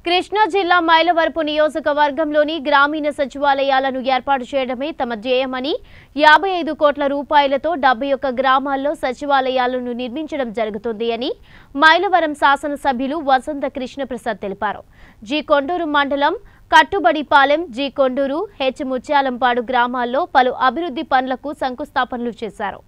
కృష్ణా జిల్లా మైలవరపు నియోజకవర్గంలోని గ్రామీణ సచివాలయాలను ఏర్పాటు చేయడమే తమ ధ్యేయమని యాభై ఐదు కోట్ల రూపాయలతో డెబ్బై ఒక్క గ్రామాల్లో సచివాలయాలను నిర్మించడం జరుగుతుంది అని మైలవరం శాసనసభ్యులు వసంత కృష్ణప్రసాద్ తెలిపారు జి కొండూరు మండలం కట్టుబడిపాలెం జి కొండూరు హెచ్ ముత్యాలంపాడు గ్రామాల్లో పలు అభివృద్ధి పనులకు శంకుస్థాపనలు చేశారు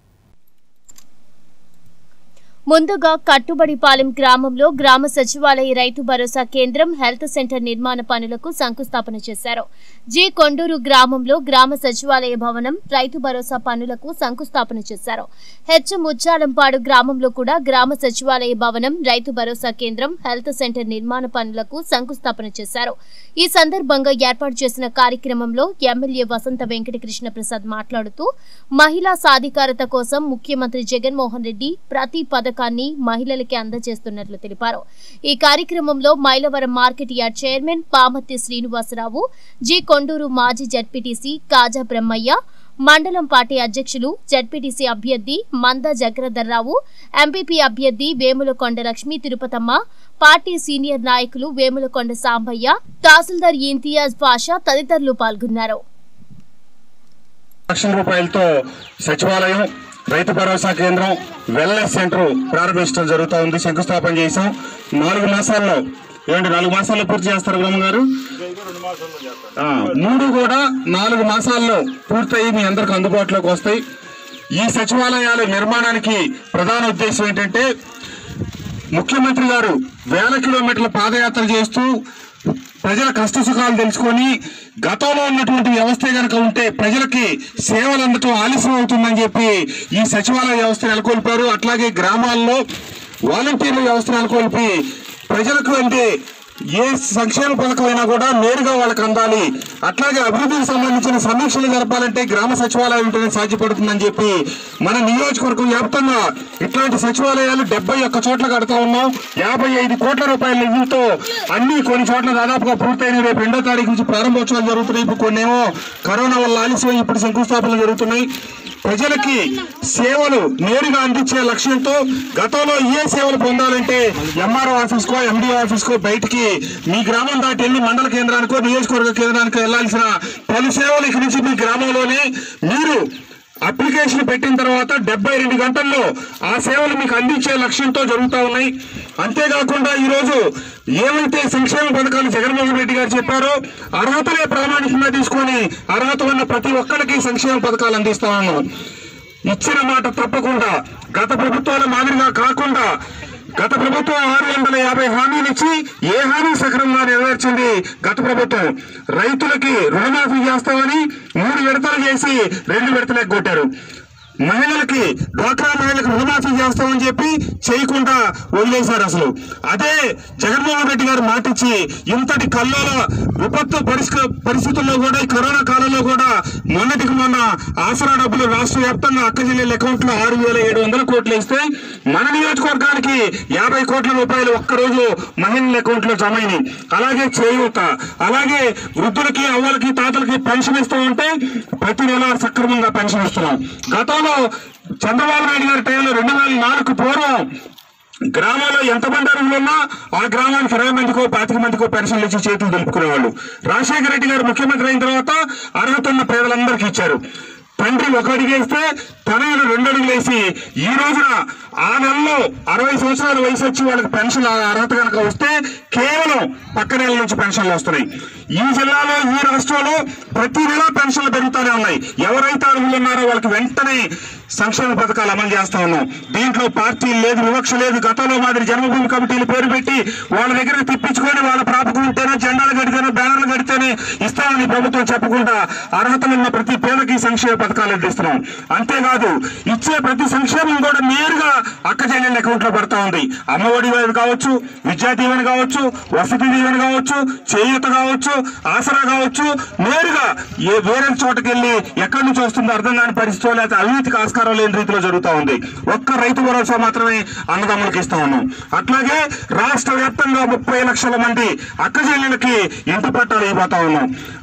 ముందుగా కట్టుబడిపాలెం గ్రామంలో గ్రామ సచివాలయ రైతు భరోసా కేంద్రం హెల్త్ సెంటర్ నిర్మాణ పనులకు శంకుస్థాపన చేశారు జి కొండూరు గ్రామంలో గ్రామ సచివాలయ భవనం రైతు భరోసా పనులకు శంకుస్థాపన చేశారు హెచ్ ముచ్చాలంపాడు గ్రామంలో కూడా గ్రామ సచివాలయ భవనం రైతు భరోసా కేంద్రం హెల్త్ సెంటర్ నిర్మాణ పనులకు శంకుస్థాపన చేశారు ఈ సందర్భంగా ఏర్పాటు చేసిన కార్యక్రమంలో ఎమ్మెల్యే వసంత వెంకట కృష్ణ ప్రసాద్ మాట్లాడుతూ మహిళా సాధికారత కోసం ముఖ్యమంత్రి జగన్మోహన్ రెడ్డి ప్రతి పథకాన్ని మహిళలకి అందజేస్తున్నట్లు తెలిపారు ఈ కార్యక్రమంలో Mylavaram market yard chairman Pamarthi Srinivasa Rao G Konduru మాజీ జడ్పీటీసీ కాజా బ్రహ్మయ్య మండలం పార్టీ అధ్యక్షులు జడ్పీటీసీ అభ్యర్థి మంద జగరధర్రావు ఎంపీపీ అభ్యర్థి వేములకొండ లక్ష్మీ తిరుపతమ్మ పార్టీ సీనియర్ నాయకులు వేములకొండ సాంబయ్య తహసీల్దార్ ఇంతియాజ్ పాషా తదితరులు పాల్గొన్నారు లక్షల రూపాయలతో సచివాలయం రైతు భరోసా కేంద్రం వెల్నెస్ సెంటర్ ప్రారంభించడం జరుగుతూ ఉంది శంకుస్థాపన చేశాం నాలుగు మాసాల్లో ఏమంటే నాలుగు మాసాల్లో పూర్తి చేస్తారు బ్రహ్మ గారు ఆ, మూడు కూడా నాలుగు మాసాల్లో పూర్తయి మీ అందరికి అందుబాటులోకి వస్తాయి ఈ సచివాలయాల నిర్మాణానికి ప్రధాన ఉద్దేశం ఏంటంటే ముఖ్యమంత్రి గారు వేల కిలోమీటర్ల పాదయాత్ర చేస్తూ ప్రజల కష్ట సుఖాలు తెలుసుకొని గతంలో ఉన్నటువంటి వ్యవస్థ కనుక ఉంటే ప్రజలకి సేవలు అందటం ఆలస్యం అవుతుందని చెప్పి ఈ సచివాలయ వ్యవస్థ నెలకొల్పారు అట్లాగే గ్రామాల్లో వాలంటీర్ల వ్యవస్థ నెలకొల్పి ప్రజలకు అంటే ఏ సంక్షేమ పథకమైనా కూడా నేరుగా వాళ్ళకి అందాలి అట్లాగే అభివృద్ధికి సంబంధించిన సమీక్షలు జరపాలంటే గ్రామ సచివాలయం ఉంటేనే సాధ్యపడుతుందని చెప్పి మన నియోజకవర్గం వ్యాప్తంగా ఇట్లాంటి సచివాలయాలు డెబ్బై ఒక్క చోట్ల కడతా ఉన్నాం యాభై ఐదు కోట్ల రూపాయల నిధులతో అన్ని కొన్ని చోట్ల దాదాపుగా పూర్తయిన రేపు రెండో తారీఖు నుంచి ప్రారంభోత్సవాలు జరుగుతున్నాయి ఇప్పుడు కొన్నేమో కరోనా వల్ల ఆలస్యం ఇప్పుడు శంకుస్థాపనలు జరుగుతున్నాయి ప్రజలకి సేవలు నేరుగా అందించే లక్ష్యంతో గతంలో ఏ సేవలు పొందాలంటే ఎంఆర్ఓ ఆఫీస్ కో ఎండిఓ ఆఫీస్ కో బయటికి మీ గ్రామం దాటి వెళ్ళి మండల కేంద్రానికో నియోజకవర్గ కేంద్రానికో వెళ్లాల్సిన పలు సేవలు ఇక్కడి నుంచి మీ గ్రామంలోనే మీరు అప్లికేషన్ పెట్టిన తర్వాత డెబ్బై రెండు గంటల్లో ఆ సేవలు మీకు అందించే లక్ష్యంతో జరుగుతూ ఉన్నాయి అంతేకాకుండా ఈరోజు ఏమైతే సంక్షేమ పథకాలు జగన్మోహన్ రెడ్డి గారు చెప్పారో అర్హతలే ప్రామాణికంగా తీసుకొని అర్హత ఉన్న ప్రతి ఒక్కరికి సంక్షేమ పథకాలు అందిస్తా ఉన్నాం ఇచ్చిన మాట తప్పకుండా గత ప్రభుత్వాల మాదిరిగా కాకుండా గత ప్రభుత్వం ఆరు వందల యాభై హామీలు ఇచ్చి ఏ హామీ సక్రమంగా నెరవేర్చింది గత ప్రభుత్వం రైతులకి రుణమాఫీ చేస్తామని మూడు విడతలు చేసి రెండు విడతలకు కొట్టారు మహిళలకి డ్వాక్రా మహిళలకు రుణమాఫీ చేస్తామని చెప్పి చేయకుండా వదిలేశారు అసలు అదే జగన్మోహన్ రెడ్డి గారు మాటిచ్చి ఇంతటి కల్లోల విపత్తు పరిస్థితి పరిస్థితుల్లో కూడా ఈ కరోనా కాలంలో కూడా మొన్నటికి మొన్న ఆసరా డబ్బులు రాష్ట్ర వ్యాప్తంగా అక్క జిల్లాల అకౌంట్ లో ఆరు వేల ఏడు వందల కోట్లు ఇస్తే మన నియోజకవర్గానికి యాభై కోట్ల రూపాయలు ఒక్కరోజు మహిళల అకౌంట్ లో జమ అయినాయి అలాగే చేయూత అలాగే వృద్ధులకి అవ్వలకి తాతలకి పెన్షన్ ఇస్తూ ఉంటే ప్రతి నెల సక్రమంగా పెన్షన్ ఇస్తున్నాం గతంలో చంద్రబాబు నాయుడు గారి టైంలో రెండు వేల నాలుగు పూర్వం గ్రామాల్లో ఎంతమంది అర్హులు ఉన్నా ఆ గ్రామానికి ఇరవై మందికో పాతిక మందికో పెన్షన్లు ఇచ్చి చేతులు దులుపుకునేవాళ్ళు రాజశేఖర రెడ్డి గారు ముఖ్యమంత్రి అయిన తర్వాత అర్హత ఉన్న పేదలందరికీ ఇచ్చారు తండ్రి ఒక అడుగు వేస్తే తనయుడు రెండు అడుగులు వేసి ఈ రోజున ఆ నెలలో అరవై సంవత్సరాల వయసు వచ్చి వాళ్ళకి పెన్షన్ అర్హత కనుక వస్తే కేవలం పక్క నెల నుంచి పెన్షన్లు వస్తున్నాయి ఈ జిల్లాలో ఈ రాష్ట్రంలో ప్రతి నెల పెన్షన్లు పెరుగుతూనే ఉన్నాయి ఎవరైతే అర్హులు ఉన్నారో వాళ్ళకి వెంటనే సంక్షేమ పథకాలు అమలు చేస్తా ఉన్నాం దీంట్లో పార్టీ లేదు వివక్ష లేదు గతంలో మాదిరి జన్మభూమి కమిటీలు పేరు పెట్టి వాళ్ళ దగ్గర తిప్పించుకొని వాళ్ళ ప్రాపకం ఉంటేనే జెండాలు కడితేనే బ్యానర్లు కడితేనే ఇస్తామని ప్రభుత్వం చెప్పకుండా అర్హతలు ఉన్న ప్రతి పేదకి సంక్షేమ పథకాలు అందిస్తున్నాం అంతేకాదు ఇచ్చే ప్రతి సంక్షేమం కూడా నేరుగా అక్క చెల్లెళ్ళ అకౌంట్ లో పడతా ఉంది అమ్మఒడి దీవెన కావచ్చు విద్యా దీవెన కావచ్చు వసతి దీవెన కావచ్చు చేయూత కావచ్చు ఆసరా కావచ్చు నేరుగా ఏ వేరే చోటకి వెళ్ళి ఎక్కడి నుంచి వస్తుందో అర్థం కాని పరిస్థితుల్లో లేకపోతే అవినీతికి ఆస్కారం లేని రీతిలో జరుగుతూ ఉంది ఒక్క రైతు భరోసా మాత్రమే అన్నదమ్ములకి ఇస్తా ఉన్నాం అట్లాగే రాష్ట్ర వ్యాప్తంగా ముప్పై లక్షల మంది అక్క చెల్లెలకి ఇంటి పట్టాలు ఇవ్వబోతా ఉన్నాం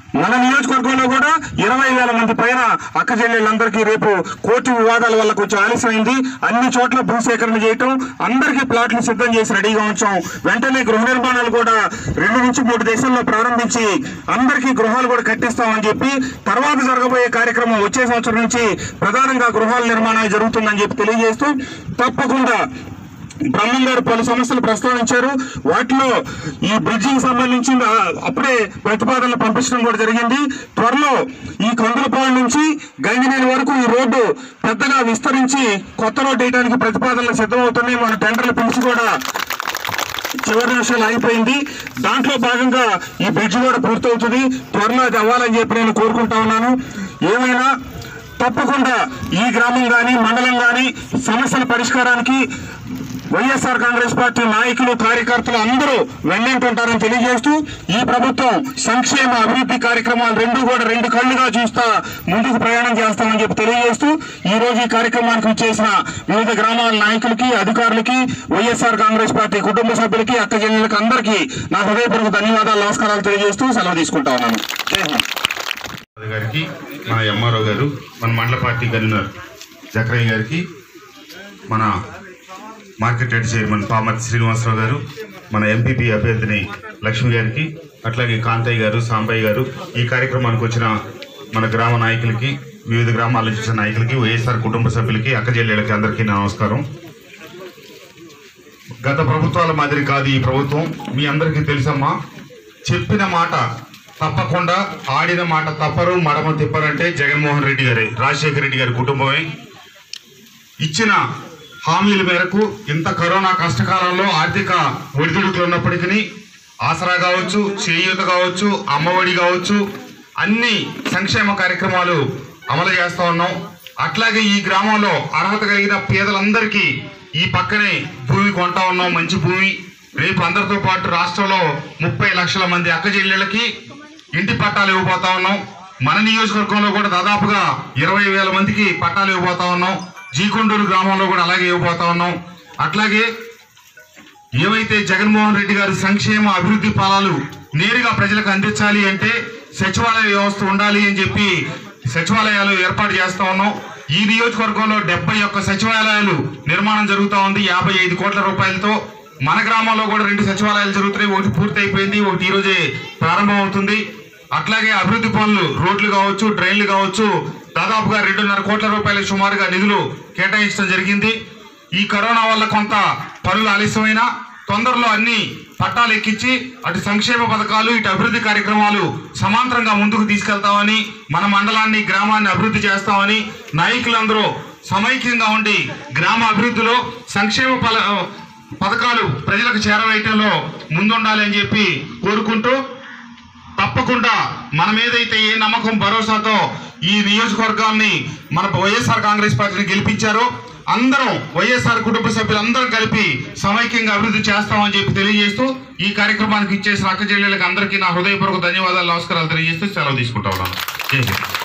మన నియోజకవర్గంలో కూడా ఇరవై వేల మంది పైన అక్క చెల్లెళ్ళందరికీ రేపు కోర్టు వివాదాల వల్ల కొంచెం ఆలస్యమైంది అన్ని చోట్ల భూసేకరణ చేయటం అందరికీ ప్లాట్లు సిద్ధం చేసి రెడీగా ఉంచాం వెంటనే గృహ నిర్మాణాలు కూడా రెండు నుంచి మూడు దేశాల్లో ప్రారంభించి అందరికీ గృహాలు కూడా కట్టిస్తామని చెప్పి తర్వాత జరగబోయే కార్యక్రమం వచ్చే సంవత్సరం నుంచి ప్రధానంగా గృహాల నిర్మాణం జరుగుతుందని చెప్పి తెలియజేస్తూ తప్పకుండా బ్రహ్మం గారు పలు సమస్యలు ప్రస్తావించారు వాటిలో ఈ బ్రిడ్జికి సంబంధించి ఆ- అప్పుడే ప్రతిపాదనలు పంపించడం కూడా జరిగింది త్వరలో ఈ కందులపాలెం నుంచి గంగినేని వరకు ఈ రోడ్డు పెద్దగా విస్తరించి కొత్త రోడ్డు వేయడానికి ప్రతిపాదనలు సిద్ధమవుతున్నాయి మన టెండర్లు పిలిచి కూడా చివరి నిమిషాలు అయిపోయింది దాంట్లో భాగంగా ఈ బ్రిడ్జ్ కూడా పూర్తవుతుంది త్వరలో అది అవ్వాలని చెప్పి నేను కోరుకుంటా ఉన్నాను ఏమైనా తప్పకుండా ఈ గ్రామం కానీ మండలం కానీ సమస్యల పరిష్కారానికి వైఎస్ఆర్ కాంగ్రెస్ పార్టీ నాయకులు కార్యకర్తలు అందరూ వెన్నంటుంటారని తెలియజేస్తూ ఈ ప్రభుత్వం సంక్షేమ అభివృద్ధి కార్యక్రమాలు రెండు కూడా రెండు కళ్ళుగా చూస్తా ముందుకు ప్రయాణం చేస్తామని చెప్పి తెలియజేస్తూ ఈ రోజు ఈ కార్యక్రమానికి చేసిన వివిధ గ్రామాల నాయకులకి అధికారులకి వైఎస్ఆర్ కాంగ్రెస్ పార్టీ కుటుంబ సభ్యులకి అక్క చెల్లెళ్ళకి అందరికీ నా హృదయపూర్వక ధన్యవాదాలు నమస్కారాలు తెలియజేస్తూ సెలవు తీసుకుంటా ఉన్నాను జై హింద్ రాజు గారికి మన ఎంఆర్ఓ గారు మన మండల పార్టీ కన్వీనర్ జక్రయ్య గారికి మన market yard chairman Pamarthi Srinivasarao గారు మన ఎంపీపీ అభ్యర్థిని లక్ష్మి గారికి అట్లాగే కాంతయ్య గారు సాంబయ్య గారు ఈ కార్యక్రమానికి వచ్చిన మన గ్రామ నాయకులకి వివిధ గ్రామాల నుంచి వచ్చిన నాయకులకి వైఎస్ఆర్ కుటుంబ సభ్యులకి అక్కజెల్లెళ్ళకి అందరికీ నా నమస్కారం గత ప్రభుత్వాల మాదిరి కాదు ఈ ప్రభుత్వం మీ అందరికీ తెలుసమ్మా చెప్పిన మాట తప్పకుండా ఆడిన మాట తప్పరు మడమ తిప్పరంటే జగన్మోహన్ రెడ్డి గారే రాజశేఖర రెడ్డి గారి కుటుంబమే ఇచ్చిన హామీల మేరకు ఇంత కరోనా కష్టకాలంలో ఆర్థిక ఒడిదుడుకులు ఉన్నప్పటికీ ఆసరా కావచ్చు చేయూత కావచ్చు అమ్మఒడి కావచ్చు అన్ని సంక్షేమ కార్యక్రమాలు అమలు చేస్తా ఉన్నాం అట్లాగే ఈ గ్రామంలో అర్హత కలిగిన పేదలందరికీ ఈ పక్కనే భూమి కొంటా ఉన్నాం మంచి భూమి రేపు అందరితో పాటు రాష్ట్రంలో ముప్పై లక్షల మంది అక్క చెల్లెళ్ళకి ఇంటి పట్టాలు ఇవ్వబోతా ఉన్నాం మన నియోజకవర్గంలో కూడా దాదాపుగా ఇరవై వేల మందికి పట్టాలు ఇవ్వబోతా ఉన్నాం జీకొండూరు గ్రామంలో కూడా అలాగే ఇవ్వబోతా ఉన్నాం అట్లాగే ఏవైతే జగన్మోహన్ రెడ్డి గారి సంక్షేమ అభివృద్ధి ఫలాలు నేరుగా ప్రజలకు అందించాలి అంటే సచివాలయ వ్యవస్థ ఉండాలి అని చెప్పి సచివాలయాలు ఏర్పాటు చేస్తా ఉన్నాం ఈ నియోజకవర్గంలో డెబ్బై ఒక్క సచివాలయాలు నిర్మాణం జరుగుతూ ఉంది యాభై ఐదు కోట్ల రూపాయలతో మన గ్రామంలో కూడా రెండు సచివాలయాలు జరుగుతున్నాయి ఒకటి పూర్తి అయిపోయింది ఒకటి ఈ రోజే ప్రారంభం అవుతుంది అట్లాగే అభివృద్ధి పనులు రోడ్లు కావచ్చు డ్రైన్లు కావచ్చు దాదాపుగా రెండున్నర కోట్ల రూపాయల సుమారుగా నిధులు కేటాయించడం జరిగింది ఈ కరోనా వల్ల కొంత పనులు ఆలస్యమైనా తొందరలో అన్ని పట్టాలు ఎక్కించి అటు సంక్షేమ పథకాలు ఇటు అభివృద్ధి కార్యక్రమాలు సమాంతరంగా ముందుకు తీసుకెళ్తామని మన మండలాన్ని గ్రామాన్ని అభివృద్ధి చేస్తామని నాయకులందరూ సమైక్యంగా ఉండి గ్రామ అభివృద్ధిలో సంక్షేమ ఫల పథకాలు ప్రజలకు చేరవేయటంలో ముందుండాలి అని చెప్పి కోరుకుంటూ తప్పకుండా మనం ఏదైతే ఏ నమ్మకం భరోసాతో ఈ నియోజకవర్గాన్ని మన వైఎస్ఆర్ కాంగ్రెస్ పార్టీని గెలిపించారో అందరం వైఎస్ఆర్ కుటుంబ సభ్యులందరం కలిపి సమైక్యంగా అభివృద్ధి చేస్తామని చెప్పి తెలియజేస్తూ ఈ కార్యక్రమానికి ఇచ్చేసిన అక్క చెల్లెళ్ళకి అందరికీ నా హృదయపూర్వక ధన్యవాదాలు నమస్కారాలు తెలియజేస్తూ సెలవు తీసుకుంటా ఉన్నాను జై హింద్